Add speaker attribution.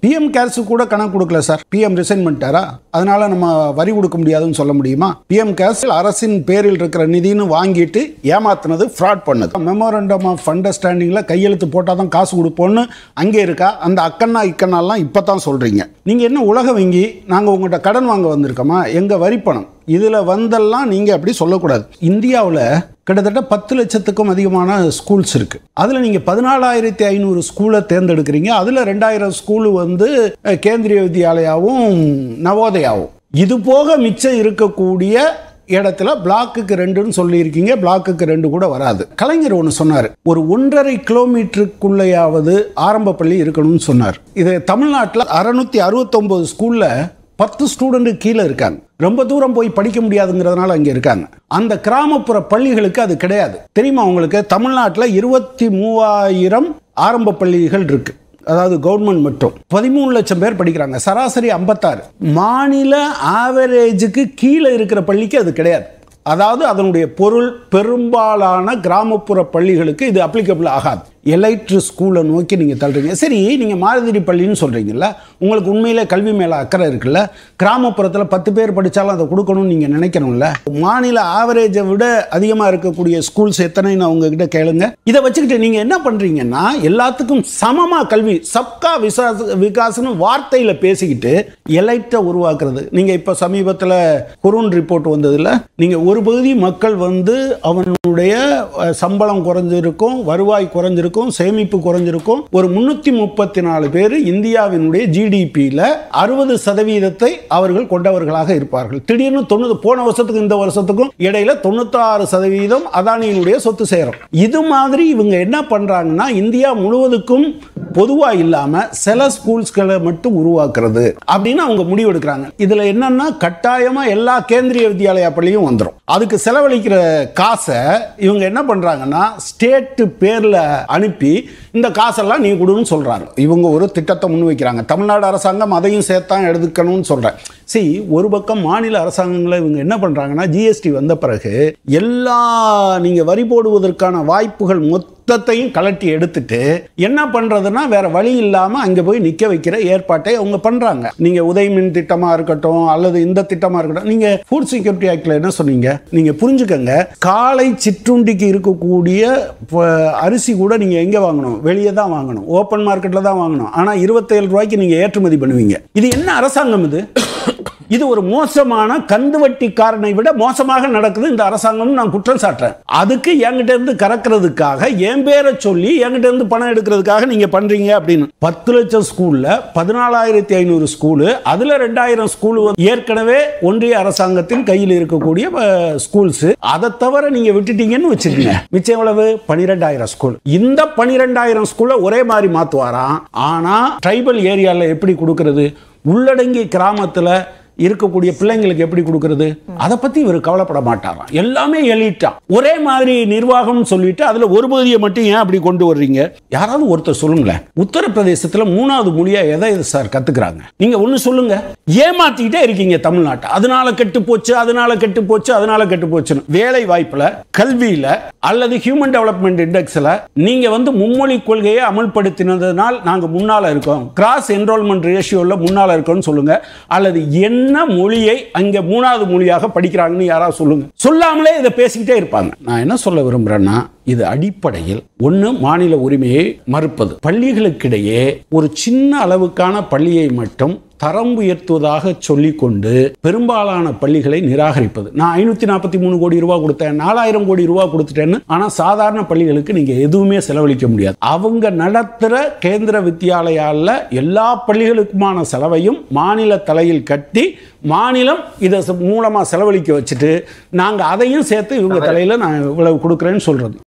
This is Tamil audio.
Speaker 1: பிஎம் கேர்ஸ் கூட கணக்கு கொடுக்கல சார் பிஎம் ரிசைன் பண்ணிட்டாரா அதனால நம்ம வரி கொடுக்க முடியாதுன்னு சொல்ல முடியுமா பிஎம் கேர்ஸ் அரசின் பேரில் இருக்கிற நிதின்னு வாங்கிட்டு ஏமாத்துனது ஃப்ராட் பண்ணது மெமோரண்டம் ஆஃப் அண்டர்ஸ்டாண்டிங்ல கையெழுத்து போட்டால் தான் காசு கொடுப்போம்னு அங்கே இருக்கா அந்த அக்கண்ணா இக்கண்ணாலாம் இப்போ தான் சொல்றீங்க நீங்க என்ன உலக வங்கி நாங்கள் உங்கள்கிட்ட கடன் வாங்க வந்திருக்கோமா எங்க வரி பணம் இதுல வந்தெல்லாம் நீங்க அப்படி சொல்லக்கூடாது இந்தியாவில் கிட்டத்தட்ட பத்து லட்சத்துக்கும் அதிகமான ஸ்கூல்ஸ் இருக்கு அதுல நீங்க பதினாலாயிரத்தி ஐநூறு ஸ்கூலை தேர்ந்தெடுக்கிறீங்க அதுல ரெண்டாயிரம் ஸ்கூல் வந்து அஹ், கேந்திரிய வித்யாலயாவும் நவோதயாவும் இது போக மிச்சம் இருக்கக்கூடிய இடத்துல பிளாக்குக்கு ரெண்டுன்னு சொல்லியிருக்கீங்க பிளாக்குக்கு ரெண்டு கூட வராது கலைஞர் ஒன்று சொன்னார் ஒரு ஒன்றரை கிலோமீட்டருக்குள்ளேயாவது ஆரம்ப பள்ளி இருக்கணும்னு சொன்னார் இது தமிழ்நாட்டில் அறுநூத்தி அறுபத்தொம்போது ஸ்கூல்ல பத்து ஸ்டூடெண்ட் கீழே இருக்காங்க ரொம்ப தூரம் போய் படிக்க முடியாதுங்கிறதுனால அங்கே இருக்காங்க அந்த கிராமப்புற பள்ளிகளுக்கு அது கிடையாது தெரியுமா உங்களுக்கு தமிழ்நாட்டில் இருபத்தி மூவாயிரம் ஆரம்ப பள்ளிகள் இருக்கு அதாவது கவர்மெண்ட் மட்டும் பதிமூணு லட்சம் பேர் படிக்கிறாங்க சராசரி ஐம்பத்தாறு மாநில ஆவரேஜுக்கு கீழே இருக்கிற பள்ளிக்கு அது கிடையாது அதாவது அதனுடைய பொருள் பெரும்பாலான கிராமப்புற பள்ளிகளுக்கு இது அப்ளிகபிள் ஆகாது எலைட்ரு ஸ்கூலை நோக்கி நீங்கள் தள்ளுறீங்க சரி நீங்கள் மாருதிரி பள்ளின்னு சொல்கிறீங்கல்ல உங்களுக்கு உண்மையிலே கல்வி மேலே அக்கறை இருக்குல்ல கிராமப்புறத்தில் பத்து பேர் படித்தாலும் அதை கொடுக்கணும்னு நீங்கள் நினைக்கணும்ல மாநில ஆவரேஜை விட அதிகமாக இருக்கக்கூடிய ஸ்கூல்ஸ் எத்தனைன்னு அவங்கக்கிட்ட கேளுங்க இதை வச்சுக்கிட்டு நீங்கள் என்ன பண்ணுறீங்கன்னா எல்லாத்துக்கும் சமமாக கல்வி சப்கா விசாஸ் விகாஸ்னு வார்த்தையில் பேசிக்கிட்டு எலைட்டை உருவாக்குறது நீங்கள் இப்போ சமீபத்தில் குருன் ரிப்போர்ட் வந்ததில் நீங்கள் ஒரு பகுதி மக்கள் வந்து அவனுடைய அஹ், சம்பளம் குறைஞ்சிருக்கும் வருவாய் குறைஞ்சிருக்கும் சேமிப்பு குறைஞ்சிருக்கும் ஒரு முன்னூத்தி முப்பத்தி நாலு பேர் இந்தியாவினுடைய ஜிடிபியில் அறுபது சதவீதத்தை அவர்கள் கொண்டவர்களாக இருப்பார்கள் திடீர்னு தொண்ணூறு போன வருஷத்துக்கு இந்த வருஷத்துக்கும் இடையில தொண்ணூத்தாறு சதவீதம் அதானியினுடைய சொத்து சேரும் இது மாதிரி இவங்க என்ன பண்றாங்கன்னா இந்தியா முழுவதுக்கும் பொதுவா இல்லாம சில ஸ்கூல்ஸ்களை மட்டும் உருவாக்குறது அப்படின்னு அவங்க முடிவு எடுக்கிறாங்க இதுல என்னன்னா கட்டாயமா எல்லா கேந்திரிய வித்யாலயா பள்ளியும் வந்துடும் அதுக்கு செலவழிக்கிற காசை இவங்க என்ன பண்றாங்கன்னா ஸ்டேட் பேர்ல அனுப்பி இந்த காசெல்லாம் நீ கொடுன்னு சொல்றாங்க இவங்க ஒரு திட்டத்தை முன்வைக்கிறாங்க தமிழ்நாடு அரசாங்கம் அதையும் சேர்த்தான் எடுக்கணும்னு சொல்றேன் சரி ஒரு பக்கம் மாநில அரசாங்கங்களை இவங்க என்ன பண்றாங்கன்னா ஜிஎஸ்டி வந்த பிறகு எல்லா நீங்க வரி போடுவதற்கான வாய்ப்புகள் மொத்தத்தையும் கலட்டி எடுத்துட்டு என்ன பண்றதுன்னா வேற வழி இல்லாம அங்க போய் நிக்க வைக்கிற ஏற்பாட்டை அவங்க பண்றாங்க நீங்க உதய் மின் திட்டமா இருக்கட்டும் அல்லது இந்த திட்டமா இருக்கட்டும் நீங்க ஃபுட் செக்யூரிட்டி ஆக்ட்ல என்ன சொன்னீங்க நீங்க புரிஞ்சுக்கங்க காலை சிற்றுண்டிக்கு இருக்கக்கூடிய ப- அரிசி கூட நீங்க எங்க வாங்கணும் வெளியே தான் வாங்கணும் ஓப்பன் மார்க்கெட்ல தான் வாங்கணும் ஆனா இருபத்தேழு ரூபாய்க்கு நீங்க ஏற்றுமதி பண்ணுவீங்க இது என்ன அரசாங்கம் இது இது ஒரு மோசமான கந்து வட்டிக்காரனை விட மோசமாக நடக்குது இந்த அரசாங்கம் நான் குற்றம் சாட்டுறேன் அதுக்கு என்கிட்ட இருந்து கறக்கிறதுக்காக என் பேரை சொல்லி என்கிட்ட இருந்து பணம் எடுக்கிறதுக்காக நீங்க பண்றீங்க அப்படின்னு பத்து லட்சம் ஸ்கூல்ல பதினாலாயிரத்தி ஐநூறு ஸ்கூலு அதுல ரெண்டாயிரம் ஸ்கூல் ஏற்கனவே ஒன்றிய அரசாங்கத்தின் கையில் இருக்கக்கூடிய ஸ்கூல்ஸ் அதை தவிர நீங்க விட்டுட்டீங்கன்னு வச்சுக்கோங்க மிச்சம் எவ்வளவு பனிரெண்டாயிரம் ஸ்கூல் இந்த பனிரெண்டாயிரம் ஸ்கூலை ஒரே மாதிரி மாத்துவாராம் ஆனா ட்ரைபல் ஏரியால எப்படி கொடுக்கிறது உள்ளடங்கி கிராமத்துல இருக்கக்கூடிய பிள்ளைங்களுக்கு எப்படி கொடுக்கிறது அதை பத்தி இவர் கவலைப்பட மாட்டாராம் எல்லாமே எலிட்டா ஒரே மாதிரி நிர்வாகம்னு சொல்லிட்டு அதுல ஒரு பகுதியை மட்டும் ஏன் அப்படி கொண்டு வர்றீங்க யாராவது ஒருத்தர் சொல்லுங்களேன் உத்தரப்பிரதேசத்துல மூணாவது மொழியா எதை சார் கத்துக்கிறாங்க நீங்க ஒண்ணு சொல்லுங்க ஏமாத்திக்கிட்டே இருக்கீங்க தமிழ்நாட்டை அதனால கெட்டு போச்சு அதனால கெட்டு போச்சு அதனால கெட்டு போச்சுன்னு வேலை வாய்ப்புல கல்வியில அல்லது ஹியூமன் டெவலப்மெண்ட் இண்டெக்ஸ்ல நீங்க வந்து மும்மொழி கொள்கையை அமல்படுத்தினதுனால் நாங்க முன்னால இருக்கோம் கிராஸ் என்ரோல்மெண்ட் ரேஷியோல முன்னால இருக்கோம்னு சொல்லுங்க அல்லது என்ன மொழியை அங்க மூணாவது மொழியாக படிக்கிறாங்கன்னு யாராவது சொல்லுங்க சொல்லாமலே இதை பேசிக்கிட்டே இருப்பாங்க நான் என்ன சொல்ல விரும்புறேன்னா இது அடிப்படையில் ஒன்று மாநில உரிமையை மறுப்பது பள்ளிகளுக்கிடையே ஒரு சின்ன அளவுக்கான பள்ளியை மட்டும் தரம் உயர்த்துவதாக சொல்லிக்கொண்டு பெரும்பாலான பள்ளிகளை நிராகரிப்பது நான் ஐநூத்தி நாற்பத்தி மூணு கோடி ரூபாய் கொடுத்தேன் நாலாயிரம் கோடி ரூபாய் கொடுத்துட்டேன்னு ஆனா சாதாரண பள்ளிகளுக்கு நீங்க எதுவுமே செலவழிக்க முடியாது அவங்க நடத்துற கேந்திர வித்தியாலயால எல்லா பள்ளிகளுக்குமான செலவையும் மாநில தலையில் கட்டி மாநிலம் இதை மூலமா செலவழிக்க வச்சுட்டு நாங்க அதையும் சேர்த்து இவங்க தலையில நான் இவ்வளவு கொடுக்குறேன்னு சொல்றது